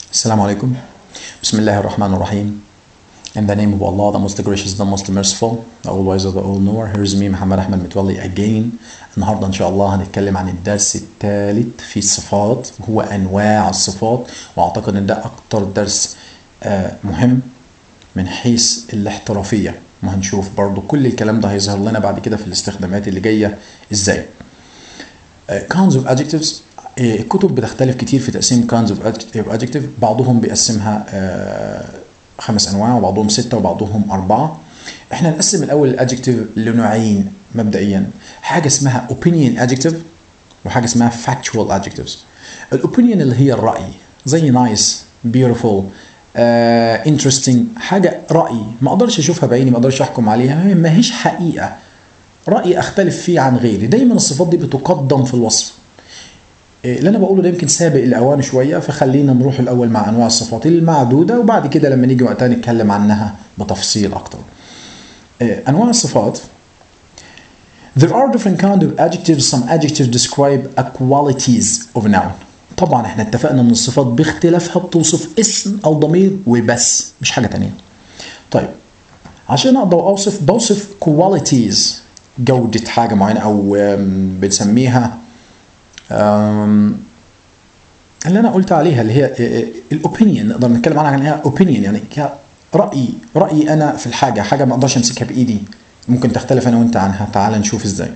Assalamu alaikum. Bismillah ar-Rahman ar-Rahim. In the name of Allah, the most gracious, the most merciful, the all wise, the all knower. Here's me محمد أحمد متولي again. النهارده إن شاء الله هنتكلم عن الدرس الثالث في الصفات هو أنواع الصفات وأعتقد إن ده أكتر درس آه، مهم من حيث الاحترافية وهنشوف برضو كل الكلام ده هيظهر لنا بعد كده في الاستخدامات اللي جاية إزاي. آه، kinds of adjectives آه، الكتب بتختلف كتير في تقسيم kinds of adjective- adjective بعضهم بيقسمها آه، خمس انواع وبعضهم سته وبعضهم اربعه احنا نقسم الاول الادجكتيف لنوعين مبدئيا حاجه اسمها opinion adjective وحاجه اسمها factual adjectives الاوبينيون اللي هي الراي زي nice beautiful uh, interesting حاجه راي ما اقدرش اشوفها بعيني ما اقدرش احكم عليها ما هيش حقيقه راي اختلف فيه عن غيري دايما الصفات دي بتقدم في الوصف إيه، اللي انا بقوله ده يمكن سابق الاوان شويه فخلينا نروح الاول مع انواع الصفات المعدوده وبعد كده لما نيجي وقتها نتكلم عنها بتفصيل اكتر إيه، انواع الصفات There are different kind of adjectives. Some adjectives describe a qualities of noun. طبعا احنا اتفقنا ان الصفات باختلافها بتوصف اسم او ضمير وبس مش حاجه تانية. طيب عشان اقدر اوصف بوصف qualities جوده حاجه معينه او أم، بنسميها أم، اللي انا قلت عليها اللي هي الاوبينيون نقدر نتكلم عنها انها اوبينيون يعني رايي رايي انا في الحاجه حاجه ما اقدرش امسكها بايدي ممكن تختلف انا وانت عنها تعال نشوف ازاي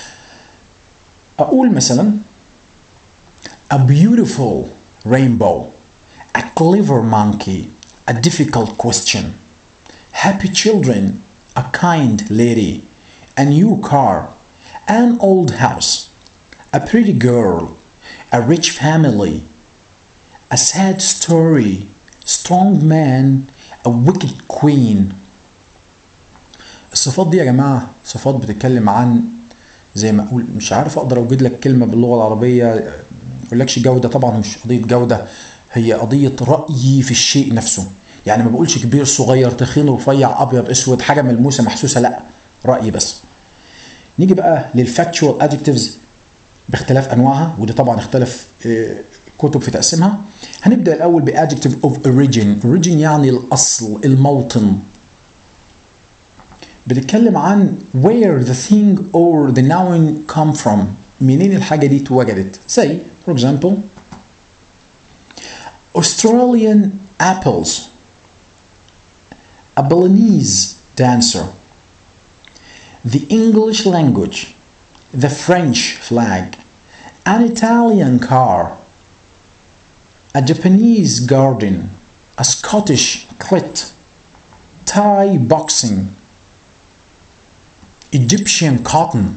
اقول مثلا a beautiful rainbow a clever monkey a difficult question happy children a kind lady a new car an old house a pretty girl, a rich family, a sad story, strong man, a wicked queen. الصفات دي يا جماعة صفات بتتكلم عن زي ما أقول مش عارف أقدر أوجد لك كلمة باللغة العربية ما أقولكش جودة طبعا مش قضية جودة هي قضية رأيي في الشيء نفسه يعني ما بقولش كبير صغير تخين رفيع أبيض أسود حاجة ملموسة محسوسة لا رأيي بس نيجي بقى للفاكتشوال ادجكتيفز باختلاف انواعها ودي طبعا اختلف آه، كتب في تقسيمها هنبدا الاول بادجكتيف اوف origin origin يعني الاصل الموطن بتتكلم عن where the thing or the noun come from منين الحاجه دي اتوجدت زي for example Australian apples a Balinese dancer the English language the French flag, an Italian car, a Japanese garden, a Scottish clit, Thai boxing, Egyptian cotton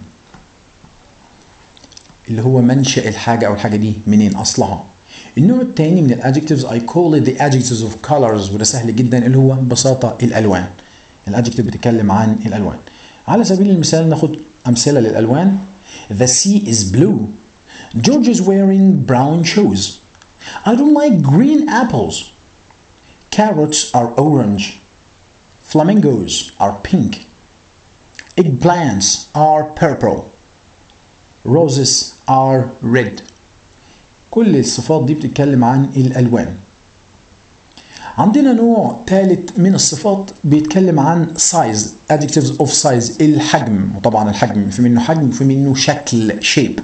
اللي هو منشأ الحاجة أو الحاجة دي منين أصلها النوع التاني من الادجectives I call it the adjectives of colors وده سهل جدا اللي هو ببساطة الألوان الادجective بتتكلم عن الألوان على سبيل المثال ناخد أمثلة للألوان The sea is blue George is wearing brown shoes I don't like green apples Carrots are orange Flamingos are pink Eggplants are purple Roses are red كل الصفات دي بتتكلم عن الألوان عندنا نوع ثالث من الصفات بيتكلم عن size adjectives of size الحجم وطبعا الحجم في منه حجم وفي منه شكل shape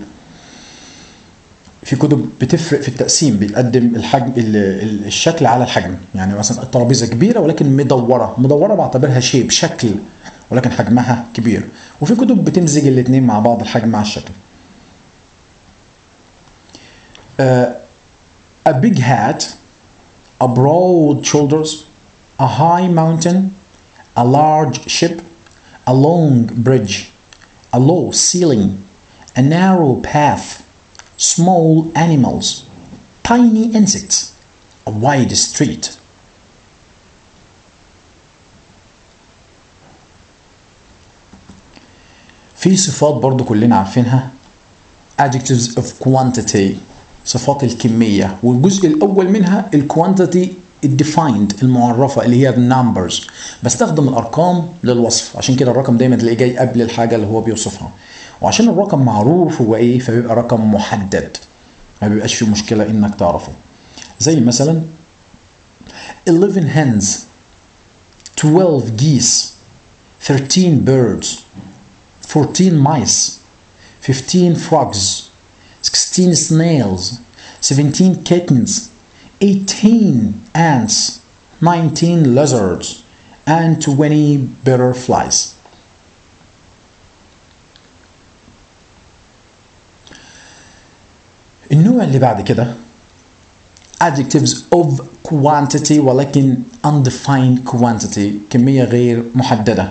في كتب بتفرق في التقسيم بتقدم الحجم ال- ال- الشكل على الحجم يعني مثلا الترابيزه كبيره ولكن مدوره مدوره بعتبرها شيب شكل ولكن حجمها كبير وفي كتب بتمزج الاثنين مع بعض الحجم مع الشكل آه، a big hat a broad shoulders, a high mountain, a large ship, a long bridge, a low ceiling, a narrow path, small animals, tiny insects, a wide street. في صفات برضو كلنا عارفينها adjectives of quantity صفات الكمية والجزء الأول منها ال quantity الديفايند المعرفة اللي هي النمبرز بستخدم الأرقام للوصف عشان كده الرقم دايما تلاقيه جاي قبل الحاجة اللي هو بيوصفها وعشان الرقم معروف هو إيه فبيبقى رقم محدد ما بيبقاش فيه مشكلة إنك تعرفه زي مثلا 11 hens 12 geese 13 birds 14 mice 15 frogs 16 snails 17 kittens 18 ants 19 lizards and 20 butterflies النوع اللي بعد كده adjectives of quantity ولكن undefined quantity كمية غير محددة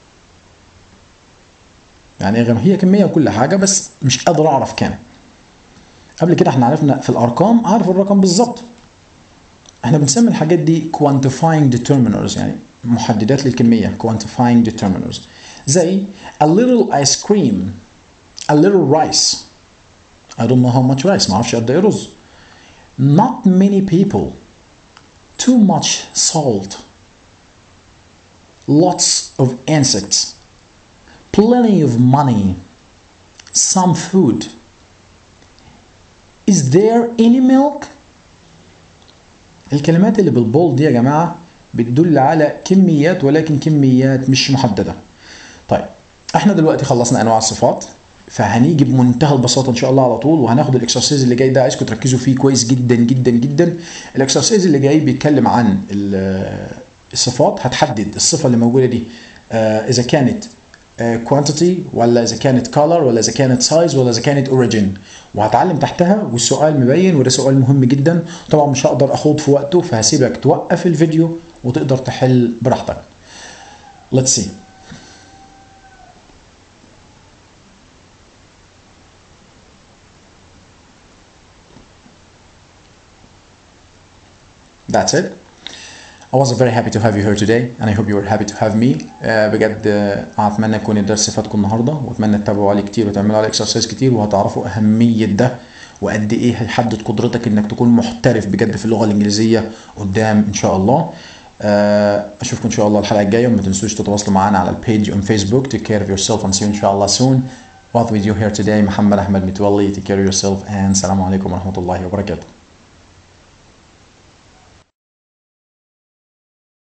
يعني غير هي كمية وكل حاجة بس مش قادر أعرف كام قبل كده احنا عرفنا في الأرقام أعرف الرقم بالظبط احنا بنسمي الحاجات دي quantifying determiners يعني محددات للكمية quantifying determiners زي a little ice cream a little rice I don't know how much rice ما اعرفش قد ايه رز not many people too much salt lots of insects plenty of money some food is there any milk الكلمات اللي بالبول دي يا جماعة بتدل على كميات ولكن كميات مش محددة طيب احنا دلوقتي خلصنا انواع الصفات فهنيجي بمنتهى البساطه ان شاء الله على طول وهناخد الاكسرسايز اللي جاي ده عايزكم تركزوا فيه كويس جدا جدا جدا الاكسرسايز اللي جاي بيتكلم عن الصفات هتحدد الصفه اللي موجوده دي اذا كانت كوانتيتي ولا اذا كانت كولر ولا اذا كانت سايز ولا اذا كانت اوريجين وهتعلم تحتها والسؤال مبين وده سؤال مهم جدا طبعا مش هقدر اخوض في وقته فهسيبك توقف الفيديو وتقدر تحل براحتك let's see That's it. I was very happy to have you here today and I hope you were happy to have me uh, بجد uh, اتمنى يكون الدرس فاتكم النهارده واتمنى تتابعوا عليه كتير وتعملوا عليه اكسرسايز كتير وهتعرفوا اهميه ده وقد ايه هيحدد قدرتك انك تكون محترف بجد في اللغه الانجليزيه قدام ان شاء الله uh, اشوفكم ان شاء الله الحلقه الجايه وما تنسوش تتواصلوا معانا على البيج on Facebook take care of yourself and see you ان شاء الله soon What with you here today محمد احمد متولي take care of yourself and السلام عليكم ورحمه الله وبركاته